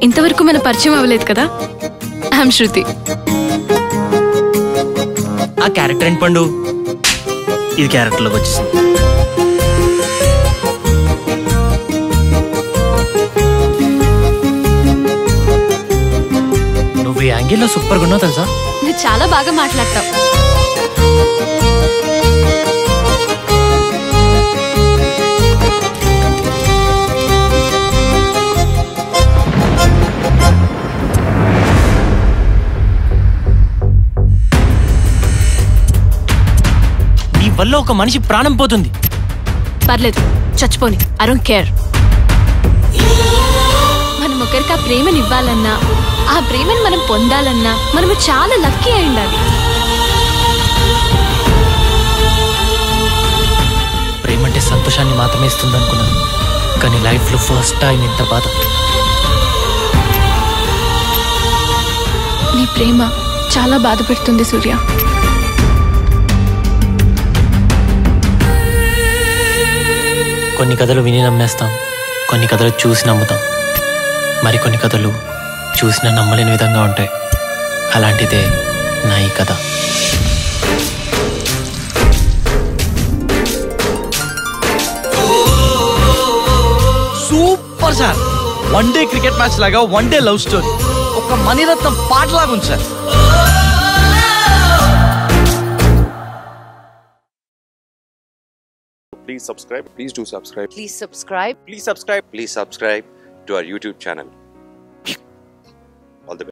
ఇంతవరకు మన పరిచయం అవ్వలేదు కదా ఐఎమ్ శృతి ఆ క్యారెక్టర్ ఏంటి పండు ఇది క్యారెక్టర్లోకి వచ్చేసింది నువ్వు ఈ యాంగిల్లో సూపర్గా ఉన్నావు తెలుసా నువ్వు చాలా బాగా మాట్లాడతావు నీ వల్ల ఒక మనిషి ప్రాణం పోతుంది పర్లేదు చచ్చిపోని ఐ డోంట్ కేర్ మనం ఒకరికి ఆ ప్రేమని ఇవ్వాలన్నా ఆ ప్రేమని మనం పొందాలన్నా మనము చాలా లక్కీ అయి ఉండాలి ప్రేమ అంటే సంతోషాన్ని మాత్రమే ఇస్తుంది అనుకున్నాను కానీ లైఫ్లో ఫస్ట్ టైం ఇంత బాధ నీ ప్రేమ చాలా బాధ పెడుతుంది సూర్య కొన్ని కథలు విని నమ్మేస్తాం కొన్ని కథలు చూసి నమ్ముతాం మరికొన్ని కథలు చూసినా నమ్మలేని విధంగా ఉంటాయి అలాంటిదే నా ఈ కథ super sir one day cricket match లాగా వన్ డే లవ్ స్టోరీ ఒక మణిరత్నం పాటలాగా ఉంది sir Please subscribe. Please do subscribe. Please subscribe. Please subscribe. Please subscribe to our YouTube channel.